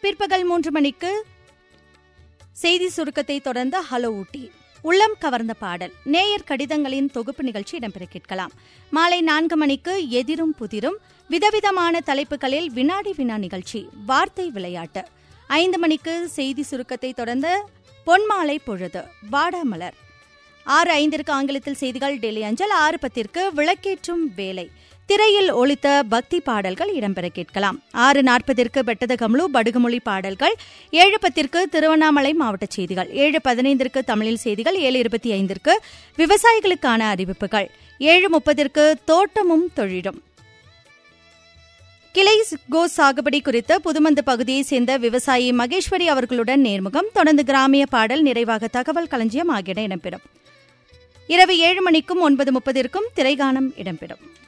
பிற்பகல் மூன்று மணிக்கு செய்தி சுருக்கத்தை தொடர்ந்து ஹலோ ஊட்டி உள்ளம் கவர்ந்த பாடல் நேயர் கடிதங்களின் தொகுப்பு நிகழ்ச்சி இடம்பெற கேட்கலாம் மாலை நான்கு மணிக்கு எதிரும் புதிரும் விதவிதமான தலைப்புகளில் வினாடி வினா நிகழ்ச்சி வார்த்தை விளையாட்டு ஐந்து மணிக்கு செய்தி சுருக்கத்தை தொடர்ந்து பொன்மாலை பொழுது வாடாமலர் ஆறு ஐந்திற்கு ஆங்கிலத்தில் செய்திகள் டெல்லி அஞ்சல் ஆறு பத்திற்கு விளக்கேற்றும் வேலை திரையில் ஒலித்த பக்தி பாடல்கள் இடம்பெற கேட்கலாம் ஆறு நாற்பதிற்கு பெட்டத கம்லு படுகுமொழி பாடல்கள் ஏழு பத்திற்கு திருவண்ணாமலை மாவட்ட செய்திகள் ஏழு பதினைந்திற்கு தமிழில் செய்திகள் ஏழு இருபத்தி ஐந்திற்கு விவசாயிகளுக்கான அறிவிப்புகள் ஏழு முப்பதிற்கு தோட்டமும் தொழிலும் கிளை கோ சாகுபடி குறித்து புதுமந்து பகுதியைச் சேர்ந்த விவசாயி மகேஸ்வரி அவர்களுடன் நேர்முகம் தொடர்ந்து கிராமிய பாடல் நிறைவாக தகவல் களஞ்சியம் ஆகியன இடம்பெறும் இரவு ஏழு மணிக்கும் ஒன்பது முப்பதிற்கும் திரைகானம் இடம்பெறும்